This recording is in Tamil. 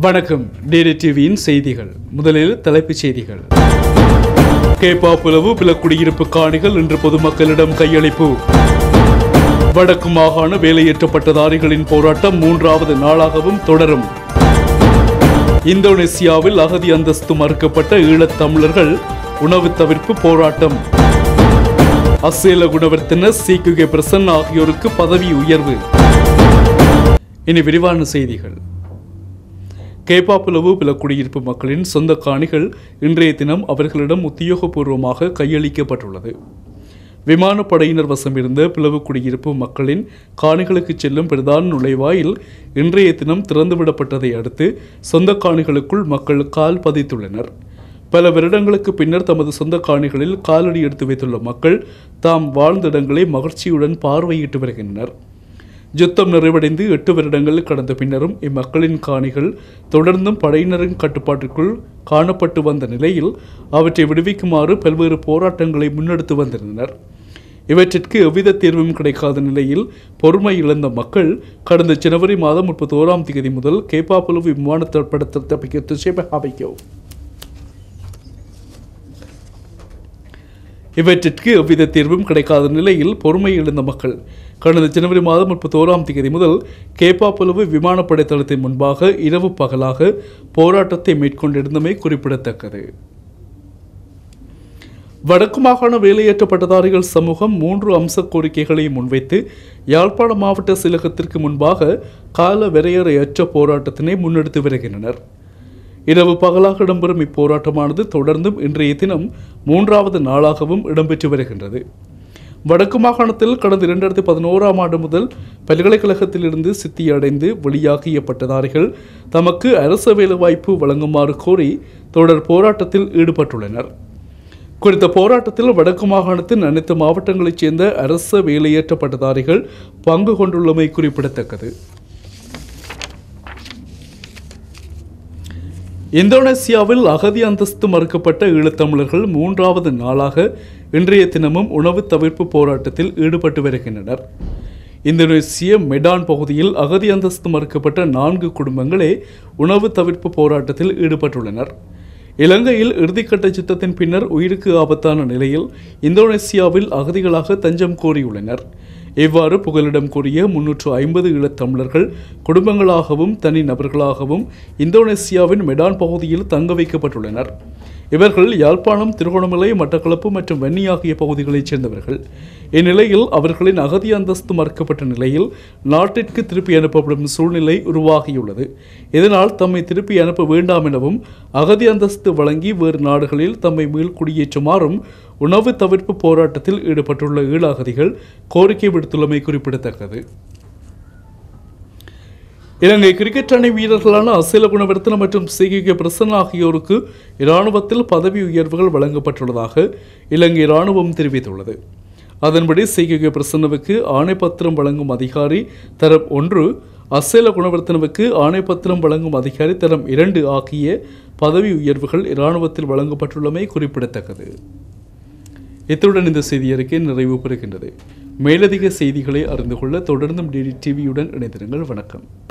வணக்கம் டிடி டிவியின் செய்திகள் முதலில் தலைப்புச் செய்திகள் கேப்பாப்புலவு பில குடியிருப்பு காணிகள் இன்று பொதுமக்களிடம் கையளிப்பு வடக்கு மாகாண வேலையற்ற பட்டதாரிகளின் போராட்டம் மூன்றாவது நாளாகவும் தொடரும் இந்தோனேசியாவில் அகதி அந்தஸ்து மறுக்கப்பட்ட ஈழத் தமிழர்கள் உணவு தவிர்ப்பு போராட்டம் அசேல குணவர்த்தன சீக்குகே பிரசன் ஆகியோருக்கு பதவி உயர்வு இனி விரிவான செய்திகள் கேப்பாப்புலவு பில குடியிருப்பு மக்களின் சொந்த காணிகள் இன்றைய தினம் அவர்களிடம் உத்தியோகபூர்வமாக கையளிக்கப்பட்டுள்ளது விமானப்படையினர் வசம் இருந்த பிளவு குடியிருப்பு மக்களின் காணிகளுக்கு செல்லும் பிரதான நுழைவாயில் இன்றைய தினம் திறந்துவிடப்பட்டதை அடுத்து சொந்த காணிகளுக்குள் மக்கள் கால் பதித்துள்ளனர் பல வருடங்களுக்கு பின்னர் தமது சொந்த காணிகளில் காலடி எடுத்து வைத்துள்ள மக்கள் தாம் வாழ்ந்த இடங்களை மகிழ்ச்சியுடன் பார்வையிட்டு வருகின்றனர் யுத்தம் நிறைவடைந்து எட்டு வருடங்கள் கடந்த பின்னரும் இம்மக்களின் காணிகள் தொடர்ந்தும் படையினரின் கட்டுப்பாட்டிற்குள் காணப்பட்டு வந்த நிலையில் அவற்றை விடுவிக்குமாறு பல்வேறு போராட்டங்களை முன்னெடுத்து வந்திருந்தனர் இவற்றிற்கு எவ்வித தீர்வும் கிடைக்காத நிலையில் பொறுமை இழந்த மக்கள் கடந்த ஜனவரி மாதம் முப்பத்தோராம் தேதி முதல் கேப்பாப்புலவு விமான தடுப்படத்தை தப்பிக்க சேபகாபிக்கோ இவற்றிற்கு எவ்வித தீர்வும் கிடைக்காத நிலையில் பொறுமை இழந்த மக்கள் கடந்த ஜனவரி மாதம் முப்பத்தோராம் தேதி முதல் கேப்பாப்புலவு விமானப்படை தளத்தின் முன்பாக இரவு பகலாக போராட்டத்தை மேற்கொண்டிருந்தமை குறிப்பிடத்தக்கது வடக்கு மாகாண வேலையற்ற பட்டதாரிகள் சமூகம் மூன்று அம்ச கோரிக்கைகளை முன்வைத்து யாழ்ப்பாண மாவட்ட சிலகத்திற்கு முன்பாக கால வரையறையற்ற போராட்டத்தினை முன்னெடுத்து வருகின்றனர் இரவு பகலாக இடம்பெறும் இப்போராட்டமானது தொடர்ந்தும் இன்றைய தினம் மூன்றாவது நாளாகவும் இடம்பெற்று வருகின்றது வடக்கு மாகாணத்தில் கடந்த இரண்டாயிரத்தி பதினோராம் ஆண்டு முதல் பல்கலைக்கழகத்திலிருந்து சித்தியடைந்து வெளியாகிய பட்டதாரிகள் தமக்கு அரச வேலைவாய்ப்பு வழங்குமாறு கோரி தொடர் போராட்டத்தில் ஈடுபட்டுள்ளனர் குறித்த போராட்டத்தில் வடக்கு மாகாணத்தின் அனைத்து மாவட்டங்களைச் சேர்ந்த அரச வேலையற்ற பட்டதாரிகள் பங்கு கொண்டுள்ளமை குறிப்பிடத்தக்கது இந்தோனேசியாவில் அகதி அந்தஸ்து மறுக்கப்பட்ட ஈழத்தமிழர்கள் மூன்றாவது நாளாக இன்றைய தினமும் உணவு தவிர்ப்பு போராட்டத்தில் ஈடுபட்டு வருகின்றனர் இந்தோனேசிய மெடான் பகுதியில் அகதி அந்தஸ்து மறுக்கப்பட்ட நான்கு குடும்பங்களே உணவு தவிர்ப்பு போராட்டத்தில் ஈடுபட்டுள்ளனர் இலங்கையில் இறுதிக்கட்ட யுத்தத்தின் பின்னர் உயிருக்கு ஆபத்தான நிலையில் இந்தோனேசியாவில் அகதிகளாக தஞ்சம் கோரியுள்ளனர் இவ்வாறு புகலிடம் கூறிய முன்னூற்று ஐம்பது ஈழத்தமிழர்கள் குடும்பங்களாகவும் தனி நபர்களாகவும் இந்தோனேசியாவின் மெடான் பகுதியில் தங்க வைக்கப்பட்டுள்ளனர் இவர்கள் யாழ்ப்பாணம் திருகோணமலை மட்டக்களப்பு மற்றும் வன்னி ஆகிய பகுதிகளைச் சேர்ந்தவர்கள் இந்நிலையில் அவர்களின் அகதி அந்தஸ்து மறுக்கப்பட்ட நிலையில் நாட்டிற்கு திருப்பி அனுப்பப்படும் சூழ்நிலை உருவாகியுள்ளது இதனால் தம்மை திருப்பி அனுப்ப வேண்டாம் எனவும் அகதி அந்தஸ்து வழங்கி வேறு நாடுகளில் தம்மை மீள் குடியேற்றுமாறும் உணவு தவிர்ப்பு போராட்டத்தில் ஈடுபட்டுள்ள ஈழ அகதிகள் கோரிக்கை விடுத்துள்ளமை குறிப்பிடத்தக்கது இலங்கை கிரிக்கெட் அணி வீரர்களான அசேல குணவர்த்தன மற்றும் சிகிகே பிரசன் ஆகியோருக்கு இராணுவத்தில் பதவி உயர்வுகள் வழங்கப்பட்டுள்ளதாக இலங்கை இராணுவம் தெரிவித்துள்ளது அதன்படி சிகிகே பிரசன்னவுக்கு ஆணைப்பத்திரம் வழங்கும் அதிகாரி தரம் ஒன்று அசேல குணவர்த்தனவுக்கு ஆணைப்பத்திரம் வழங்கும் அதிகாரி தரம் இரண்டு ஆகிய பதவி உயர்வுகள் இராணுவத்தில் வழங்கப்பட்டுள்ளமை குறிப்பிடத்தக்கது இத்துடன் இந்த செய்தி அறிக்கை நிறைவு பெறுகின்றது மேலதிக செய்திகளை அறிந்து கொள்ள தொடர்ந்தும் டிடி டிவியுடன் இணைந்திருங்கள் வணக்கம்